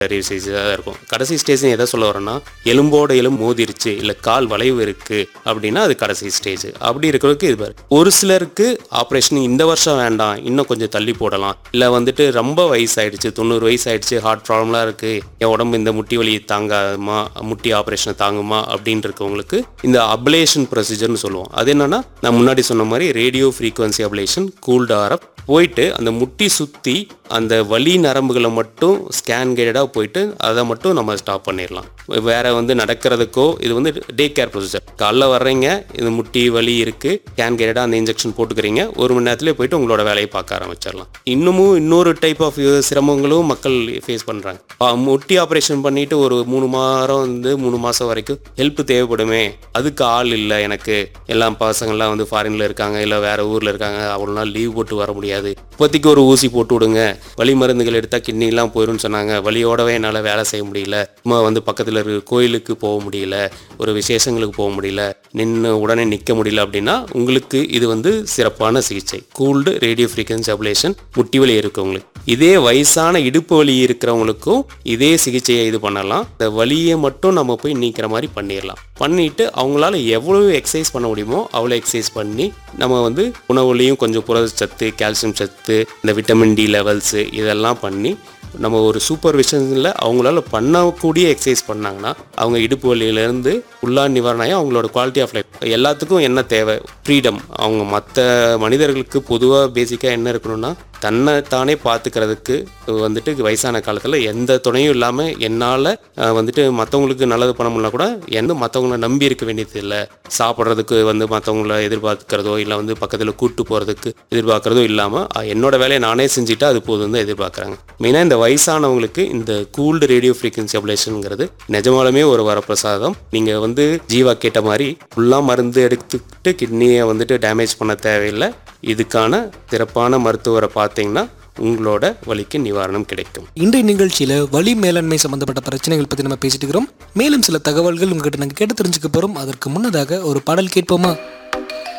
அறிவு ஸ்டேஜ் தான் இருக்கும் கடைசி ஸ்டேஜ் எதை சொல்ல வரேன்னா எலும்போட எலும்பு மோதிருச்சு இல்லை கால் வளைவு இருக்கு அப்படின்னா அது கடைசி ஸ்டேஜ் அப்படி இருக்கிறதுக்கு இது பாரு ஒரு சிலருக்கு ஆப்ரேஷன் இந்த வருஷம் வேண்டாம் இன்னும் கொஞ்சம் தள்ளி போடலாம் இல்லை வந்துட்டு ரொம்ப வயசாயிடுச்சு தொண்ணூறு வயசு ஆயிடுச்சு ஹார்ட் ப்ராப்ளம்லாம் இருக்கு என் உடம்பு இந்த முட்டி வலி தாங்காமா முட்டி ஆப்ரேஷனை தாங்குமா அப்படின்னு இருக்கவங்களுக்கு இந்த அப்ளேஷன் ப்ரொசீஜர்னு சொல்லுவோம் அது என்னன்னா நான் முன்னாடி சொன்ன மாதிரி radio frequency ablation cooled RF போயிட்டு அந்த முட்டி சுற்றி அந்த வலி நரம்புகளை மட்டும் ஸ்கேன் கைடடாக போயிட்டு அதை மட்டும் நம்ம ஸ்டாப் பண்ணிடலாம் வேற வந்து நடக்கிறதுக்கோ இது வந்து டே கேர் ப்ரொசீஜர் காலைல வர்றீங்க இது முட்டி வலி இருக்குது ஸ்கேன் கைடடாக அந்த இன்ஜெக்ஷன் போட்டுக்கிறீங்க ஒரு மணி நேரத்துலேயே போயிட்டு உங்களோட வேலையை பார்க்க ஆரம்பிச்சிடலாம் இன்னமும் இன்னொரு டைப் ஆஃப் சிரமங்களும் மக்கள் ஃபேஸ் பண்ணுறாங்க முட்டி ஆப்ரேஷன் பண்ணிட்டு ஒரு மூணு வாரம் வந்து மூணு மாதம் வரைக்கும் ஹெல்ப் தேவைப்படுமே அதுக்கு ஆள் இல்லை எனக்கு எல்லாம் பசங்கள்லாம் வந்து ஃபாரின்ல இருக்காங்க இல்லை வேற ஊரில் இருக்காங்க அவ்வளோ நாள் லீவ் போட்டு வர முடியாது இப்போதைக்கு ஒரு ஊசி போட்டு விடுங்க வலி மருந்துகள் எடுத்தால் கிட்னிலாம் போயிரும்னு சொன்னாங்க வலியோடவே என்னால் வேலை செய்ய முடியல சும்மா வந்து பக்கத்தில் இருக்க கோயிலுக்கு போக முடியல ஒரு விசேஷங்களுக்கு போக முடியல நின்று உடனே நிற்க முடியல அப்படின்னா உங்களுக்கு இது வந்து சிறப்பான சிகிச்சை கூல்டு ரேடியோ ஃப்ரீக்வன்சி அப்ளேஷன் முட்டி வலி இருக்கவங்களுக்கு இதே வயசான இடுப்பு வலி இருக்கிறவங்களுக்கும் இதே சிகிச்சையை இது பண்ணலாம் இந்த வலியை மட்டும் நம்ம போய் நீக்கிற மாதிரி பண்ணிடலாம் பண்ணிட்டு அவங்களால எவ்வளவு எக்ஸசைஸ் பண்ண முடியுமோ அவ்வளோ எக்ஸசைஸ் பண்ணி நம்ம வந்து உணவுலையும் கொஞ்சம் புரதச்சத்து கால்சியம் சத்து இந்த விட்டமின் டி லெவல்ஸு இதெல்லாம் பண்ணி நம்ம ஒரு சூப்பர்விஷனில் அவங்களால பண்ணக்கூடிய எக்ஸசைஸ் பண்ணாங்கன்னா அவங்க இடுப்பு வலியிலேருந்து உள்ளா நிவாரணம் அவங்களோட குவாலிட்டி ஆஃப் லைஃப் எல்லாத்துக்கும் என்ன தேவை ஃப்ரீடம் அவங்க மற்ற மனிதர்களுக்கு பொதுவாக பேசிக்காக என்ன இருக்கணும்னா தன்னை தானே பார்த்துக்கிறதுக்கு வந்துட்டு வயசான காலத்தில் எந்த துணையும் இல்லாமல் என்னால் வந்துட்டு மற்றவங்களுக்கு நல்லது பண்ண முடியல கூட எந்த மற்றவங்கள நம்பி இருக்க வேண்டியது இல்லை சாப்பிட்றதுக்கு வந்து மற்றவங்கள எதிர்பார்க்கிறதோ இல்லை வந்து பக்கத்தில் கூட்டு போகிறதுக்கு எதிர்பார்க்குறதோ இல்லாமல் என்னோட வேலையை நானே செஞ்சுட்டா அது போதும் தான் எதிர்பார்க்குறாங்க மெயினாக இந்த வயசானவங்களுக்கு இந்த கூல்டு ரேடியோ ஃப்ரீக்வன்சி அப்ளேஷனுங்கிறது நிஜமாலுமே ஒரு வரப்பிரசாதம் நீங்கள் வந்து ஜீவா கேட்ட மாதிரி ஃபுல்லாக மருந்து எடுத்துக்கிட்டு கிட்னியை வந்துட்டு டேமேஜ் பண்ண தேவையில்லை இதுக்கான சிறப்பான மருத்துவரை பார்த்தீங்கன்னா உங்களோட வலிக்கு நிவாரணம் கிடைக்கும் இன்றைய நிகழ்ச்சியில வலி மேலாண்மை சம்பந்தப்பட்ட பிரச்சனைகள் பத்தி நம்ம பேசிட்டு இருக்கிறோம் மேலும் சில தகவல்கள் உங்ககிட்ட நாங்கள் கேட்டு தெரிஞ்சுக்க போறோம் அதற்கு முன்னதாக ஒரு பாடல் கேட்போமா